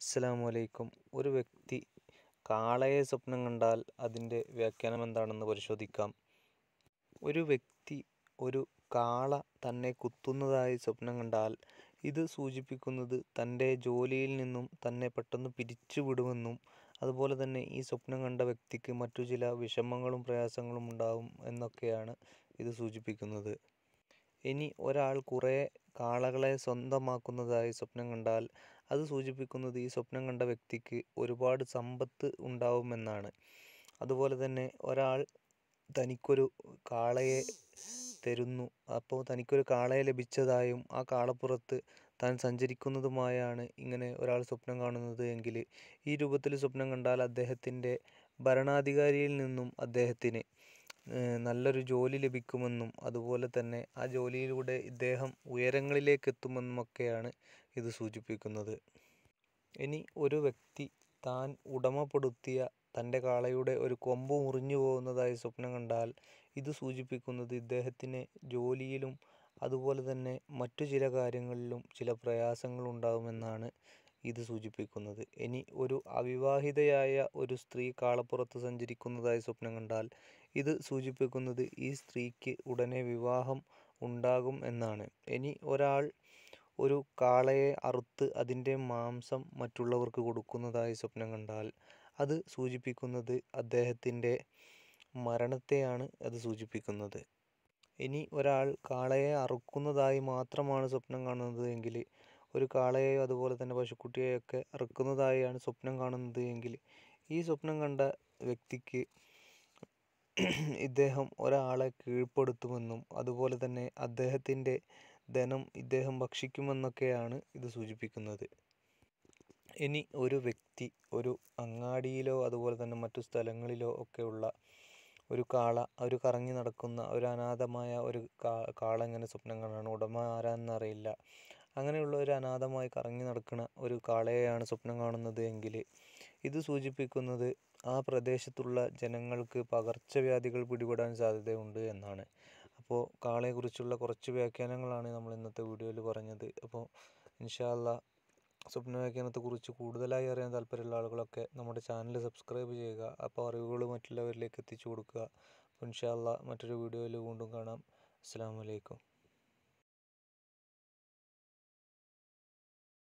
അസ്സലാമു അലൈക്കും ഒരു വ്യക്തി കാളയെ സ്വപ്നം കണ്ടാൽ അതിൻ്റെ വ്യാഖ്യാനം എന്താണെന്ന് പരിശോധിക്കാം ഒരു വ്യക്തി ഒരു കാള തന്നെ കുത്തുന്നതായി സ്വപ്നം കണ്ടാൽ ഇത് സൂചിപ്പിക്കുന്നത് തൻ്റെ ജോലിയിൽ നിന്നും തന്നെ പെട്ടെന്ന് പിരിച്ചുവിടുമെന്നും അതുപോലെ തന്നെ ഈ സ്വപ്നം കണ്ട വ്യക്തിക്ക് മറ്റു ചില വിഷമങ്ങളും പ്രയാസങ്ങളും ഉണ്ടാവും എന്നൊക്കെയാണ് ഇത് സൂചിപ്പിക്കുന്നത് ഇനി ഒരാൾ കുറേ കാളകളെ സ്വന്തമാക്കുന്നതായി സ്വപ്നം കണ്ടാൽ അത് സൂചിപ്പിക്കുന്നത് ഈ സ്വപ്നം കണ്ട വ്യക്തിക്ക് ഒരുപാട് സമ്പത്ത് ഉണ്ടാവുമെന്നാണ് അതുപോലെ തന്നെ ഒരാൾ തനിക്കൊരു കാളയെ തരുന്നു അപ്പോൾ തനിക്കൊരു കാളയെ ലഭിച്ചതായും ആ കാളപ്പുറത്ത് താൻ സഞ്ചരിക്കുന്നതുമായാണ് ഇങ്ങനെ ഒരാൾ സ്വപ്നം കാണുന്നത് എങ്കിൽ ഈ രൂപത്തിൽ സ്വപ്നം കണ്ടാൽ അദ്ദേഹത്തിൻ്റെ ഭരണാധികാരിയിൽ നിന്നും അദ്ദേഹത്തിന് നല്ലൊരു ജോലി ലഭിക്കുമെന്നും അതുപോലെ തന്നെ ആ ജോലിയിലൂടെ ഇദ്ദേഹം ഉയരങ്ങളിലേക്ക് എത്തുമെന്നുമൊക്കെയാണ് ഇത് സൂചിപ്പിക്കുന്നത് ഇനി ഒരു വ്യക്തി താൻ ഉടമപ്പെടുത്തിയ തൻ്റെ കാളയുടെ ഒരു കൊമ്പ് മുറിഞ്ഞു പോകുന്നതായി സ്വപ്നം കണ്ടാൽ ഇത് സൂചിപ്പിക്കുന്നത് ഇദ്ദേഹത്തിന് ജോലിയിലും അതുപോലെ തന്നെ മറ്റു ചില കാര്യങ്ങളിലും ചില പ്രയാസങ്ങൾ ഉണ്ടാകുമെന്നാണ് ഇത് സൂചിപ്പിക്കുന്നത് ഇനി ഒരു അവിവാഹിതയായ ഒരു സ്ത്രീ കാളപ്പുറത്ത് സഞ്ചരിക്കുന്നതായി സ്വപ്നം കണ്ടാൽ ഇത് സൂചിപ്പിക്കുന്നത് ഈ സ്ത്രീക്ക് ഉടനെ വിവാഹം ഉണ്ടാകും എന്നാണ് ഇനി ഒരാൾ ഒരു കാളയെ അറുത്ത് അതിൻ്റെ മാംസം മറ്റുള്ളവർക്ക് കൊടുക്കുന്നതായി സ്വപ്നം കണ്ടാൽ അത് സൂചിപ്പിക്കുന്നത് അദ്ദേഹത്തിൻ്റെ മരണത്തെയാണ് അത് സൂചിപ്പിക്കുന്നത് ഇനി ഒരാൾ കാളയെ അറുക്കുന്നതായി മാത്രമാണ് സ്വപ്നം കാണുന്നത് എങ്കിൽ ഒരു കാളയെയോ അതുപോലെ തന്നെ പശുക്കുട്ടിയെയൊക്കെ അറുക്കുന്നതായാണ് സ്വപ്നം കാണുന്നത് എങ്കിൽ ഈ സ്വപ്നം കണ്ട വ്യക്തിക്ക് ഇദ്ദേഹം ഒരാളെ കീഴ്പ്പെടുത്തുമെന്നും അതുപോലെ തന്നെ അദ്ദേഹത്തിൻ്റെ ധനം ഇദ്ദേഹം ഭക്ഷിക്കുമെന്നൊക്കെയാണ് ഇത് സൂചിപ്പിക്കുന്നത് ഇനി ഒരു വ്യക്തി ഒരു അങ്ങാടിയിലോ അതുപോലെ തന്നെ മറ്റു സ്ഥലങ്ങളിലോ ഒക്കെയുള്ള ഒരു കാള ഒരു കറങ്ങി നടക്കുന്ന ഒരു അനാഥമായ ഒരു കാള ഇങ്ങനെ സ്വപ്നം കാണുകയാണ് ഉടമ ആരാന്നറിയില്ല അങ്ങനെയുള്ള ഒരു അനാഥമായി കറങ്ങി നടക്കുന്ന ഒരു കാളയെയാണ് സ്വപ്നം കാണുന്നത് എങ്കിൽ ഇത് സൂചിപ്പിക്കുന്നത് ആ പ്രദേശത്തുള്ള ജനങ്ങൾക്ക് പകർച്ചവ്യാധികൾ പിടിപെടാൻ സാധ്യതയുണ്ട് എന്നാണ് അപ്പോൾ കാളയെക്കുറിച്ചുള്ള കുറച്ച് വ്യാഖ്യാനങ്ങളാണ് നമ്മൾ ഇന്നത്തെ വീഡിയോയിൽ പറഞ്ഞത് അപ്പോൾ ഇൻഷാല്ല സ്വപ്ന വ്യാഖ്യാനത്തെക്കുറിച്ച് കൂടുതലായി അറിയാൻ താല്പര്യമുള്ള ആളുകളൊക്കെ നമ്മുടെ ചാനൽ സബ്സ്ക്രൈബ് ചെയ്യുക അപ്പോൾ അറിവുകൾ മറ്റുള്ളവരിലേക്ക് എത്തിച്ചു കൊടുക്കുക ഇൻഷാല്ല മറ്റൊരു വീഡിയോയിൽ വീണ്ടും കാണാം അസ്സാം വലൈക്കും